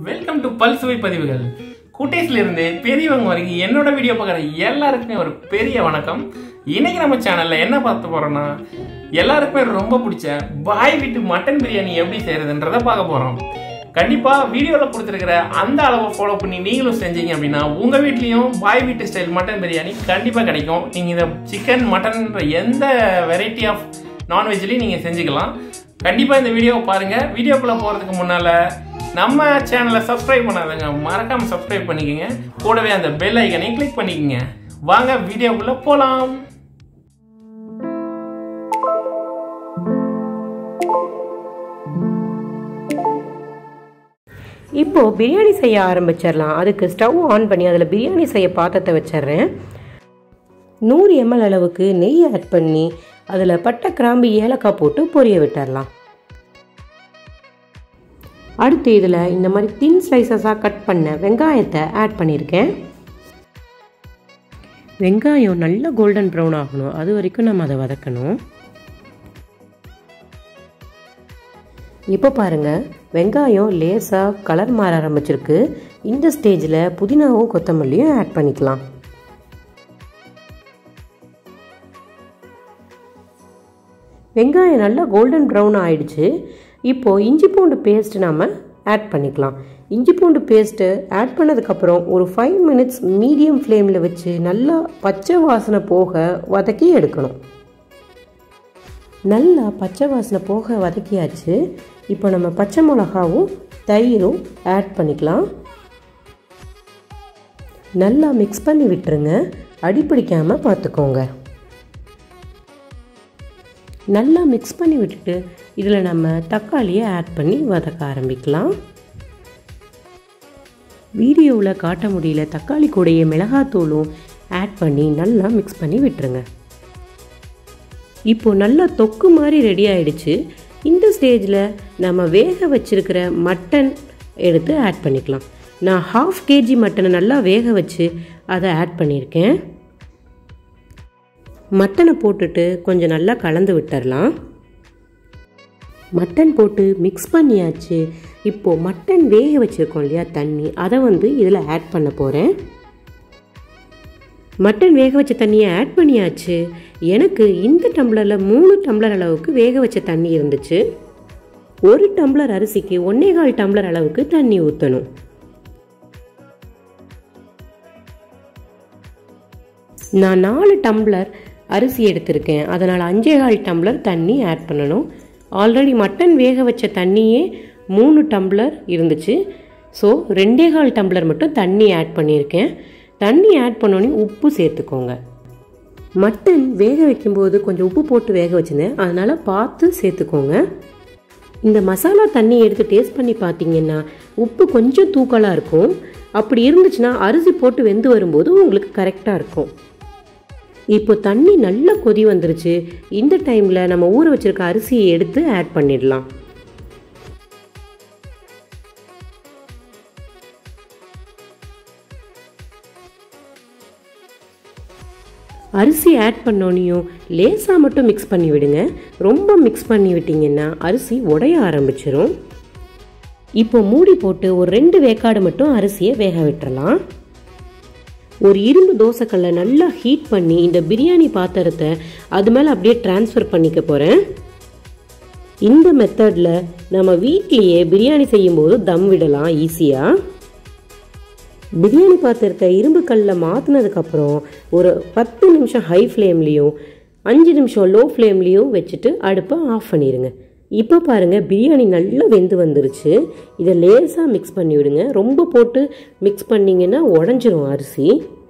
welcome to பல்சுவை பதிவுகள் குட்டேஸ்ல இருந்து பெரியவங்க வரைக்கும் என்னோட வீடியோ பார்க்குற எல்லாருக்குமே ஒரு பெரிய வணக்கம் இன்னைக்கு நம்ம சேனல்ல என்ன பார்த்து போறோம்னா எல்லாருக்குமே ரொம்ப பிடிச்ச பாய் வீட்டு மட்டன் பிரியாணி எப்படி செய்யறதுன்றத பார்க்க போறோம் கண்டிப்பா வீடியோல கொடுத்துருக்கிற அந்த அளவை ஃபாலோ பண்ணி நீங்களும் செஞ்சீங்க அப்படின்னா உங்க வீட்லயும் பாய் வீட்டு ஸ்டைல் மட்டன் பிரியாணி கண்டிப்பா கிடைக்கும் நீங்க இந்த சிக்கன் மட்டன்ன்ற எந்த வெரைட்டி ஆஃப் நான்வெஜ்லையும் நீங்க செஞ்சுக்கலாம் கண்டிப்பா இந்த வீடியோவை பாருங்க வீடியோக்குள்ள போறதுக்கு முன்னால நம்ம சேனலை சப்ஸ்கிரைப் பண்ணாதங்க மறக்காம சப்ஸ்கிரைப் பண்ணிக்கோங்க கூடவே அந்த பெல் ஐக்கனையும் கிளிக் பண்ணிக்கோங்க வாங்க வீடியோக்குள்ள போலாம் இப்போ பிரியாணி செய்ய ஆரம்பிச்சிடலாம் அதுக்கு ஸ்டவ் ஆன் பண்ணி அதில் பிரியாணி செய்ய பாத்திரத்தை வச்சிடுறேன் நூறு எம்எல் அளவுக்கு நெய் ஆட் பண்ணி அதில் பட்டை கிராம்பு ஏலக்காய் போட்டு பொரிய விட்டுறலாம் அடுத்து இதில் இந்த மாதிரி தின் ஸ்லைசஸாக கட் பண்ண வெங்காயத்தை ஆட் பண்ணியிருக்கேன் வெங்காயம் நல்ல கோல்டன் ப்ரௌன் ஆகணும் அது வரைக்கும் நம்ம அதை வதக்கணும் இப்போ பாருங்கள் வெங்காயம் லேசாக கலர் மாற ஆரம்பிச்சிருக்கு இந்த ஸ்டேஜில் புதினாவும் கொத்தமல்லியும் ஆட் பண்ணிக்கலாம் வெங்காயம் நல்லா கோல்டன் ப்ரௌன் ஆயிடுச்சு இப்போது இஞ்சி பூண்டு பேஸ்ட் நாம் ஆட் பண்ணிக்கலாம் இஞ்சி பூண்டு பேஸ்ட்டு ஆட் பண்ணதுக்கப்புறம் ஒரு ஃபைவ் மினிட்ஸ் மீடியம் ஃப்ளேமில் வச்சு நல்லா பச்சை வாசனை போக வதக்கி எடுக்கணும் நல்லா பச்சை வாசனை போக வதக்கியாச்சு இப்போ நம்ம பச்சை மிளகாவும் தயிரும் ஆட் பண்ணிக்கலாம் நல்லா மிக்ஸ் பண்ணி விட்டுருங்க அடிப்பிடிக்காமல் பார்த்துக்கோங்க நல்லா மிக்ஸ் பண்ணி விட்டுட்டு இதில் நம்ம தக்காளியை ஆட் பண்ணி வதக்க ஆரம்பிக்கலாம் வீடியோவில் காட்ட முடியல தக்காளி கூடைய மிளகாத்தூளும் ஆட் பண்ணி நல்லா மிக்ஸ் பண்ணி விட்டுருங்க இப்போ நல்லா தொக்கு மாதிரி ரெடி ஆயிடுச்சு இந்த ஸ்டேஜில் நம்ம வேக வச்சிருக்கிற மட்டன் எடுத்து ஆட் பண்ணிக்கலாம் நான் ஹாஃப் கேஜி மட்டனை நல்லா வேக வச்சு அதை ஆட் பண்ணியிருக்கேன் மட்டனை போட்டுட்டு கொஞ்சம் நல்லா கலந்து விட்டுறலாம் மட்டன் போட்டு மிக்ஸ் பண்ணியாச்சு இப்போது மட்டன் வேக வச்சுருக்கோம் இல்லையா தண்ணி அதை வந்து இதில் ஆட் பண்ண போகிறேன் மட்டன் வேக வச்ச தண்ணியை ஆட் பண்ணியாச்சு எனக்கு இந்த டம்ளரில் மூணு டம்ளர் அளவுக்கு வேக வச்ச தண்ணி இருந்துச்சு ஒரு டம்ளர் அரிசிக்கு ஒன்னே கால் டம்ளர் அளவுக்கு தண்ணி ஊற்றணும் நான் நாலு டம்ளர் அரிசி எடுத்திருக்கேன் அதனால் அஞ்சே கால் டம்ளர் தண்ணி ஆட் பண்ணணும் ஆல்ரெடி மட்டன் வேக வச்ச தண்ணியே மூணு டம்ளர் இருந்துச்சு ஸோ ரெண்டே கால் டம்ளர் மட்டும் தண்ணி ஆட் பண்ணியிருக்கேன் தண்ணி ஆட் பண்ணோன்னே உப்பு சேர்த்துக்கோங்க மட்டன் வேக வைக்கும்போது கொஞ்சம் உப்பு போட்டு வேக வச்சுருந்தேன் அதனால் பார்த்து சேர்த்துக்கோங்க இந்த மசாலா தண்ணி எடுத்து டேஸ்ட் பண்ணி பார்த்தீங்கன்னா உப்பு கொஞ்சம் தூக்கலாக இருக்கும் அப்படி இருந்துச்சுன்னா அரிசி போட்டு வெந்து வரும்போது உங்களுக்கு கரெக்டாக இருக்கும் இப்போ தண்ணி நல்லா கொதி வந்துருச்சு இந்த டைமில் நம்ம ஊற வச்சிருக்க அரிசியை எடுத்து ஆட் பண்ணிடலாம் அரிசி ஆட் பண்ணோனையும் லேசாக மட்டும் மிக்ஸ் பண்ணி விடுங்க ரொம்ப மிக்ஸ் பண்ணி விட்டிங்கன்னா அரிசி உடைய ஆரம்பிச்சிரும் இப்போ மூடி போட்டு ஒரு ரெண்டு வேக்காடு மட்டும் அரிசியை வேக விட்டுறலாம் ஒரு இரும்பு தோசைக்கல்லை நல்லா ஹீட் பண்ணி இந்த பிரியாணி பாத்திரத்தை அது மேலே அப்படியே டிரான்ஸ்ஃபர் பண்ணிக்க போகிறேன் இந்த மெத்தடில் நம்ம வீட்லேயே பிரியாணி செய்யும்போது தம் விடலாம் ஈஸியாக பிரியாணி பாத்திரத்தை இரும்பு கல்லில் மாற்றினதுக்கப்புறம் ஒரு பத்து நிமிஷம் ஹை ஃப்ளேம்லேயும் அஞ்சு நிமிஷம் லோ ஃப்ளேம்லேயும் வச்சுட்டு அடுப்பை ஆஃப் பண்ணிடுங்க இப்போ பாருங்கள் பிரியாணி நல்லா வெந்து வந்துருச்சு இதை லேசாக மிக்ஸ் பண்ணி விடுங்க ரொம்ப போட்டு மிக்ஸ் பண்ணிங்கன்னா உடஞ்சிரும் அரிசி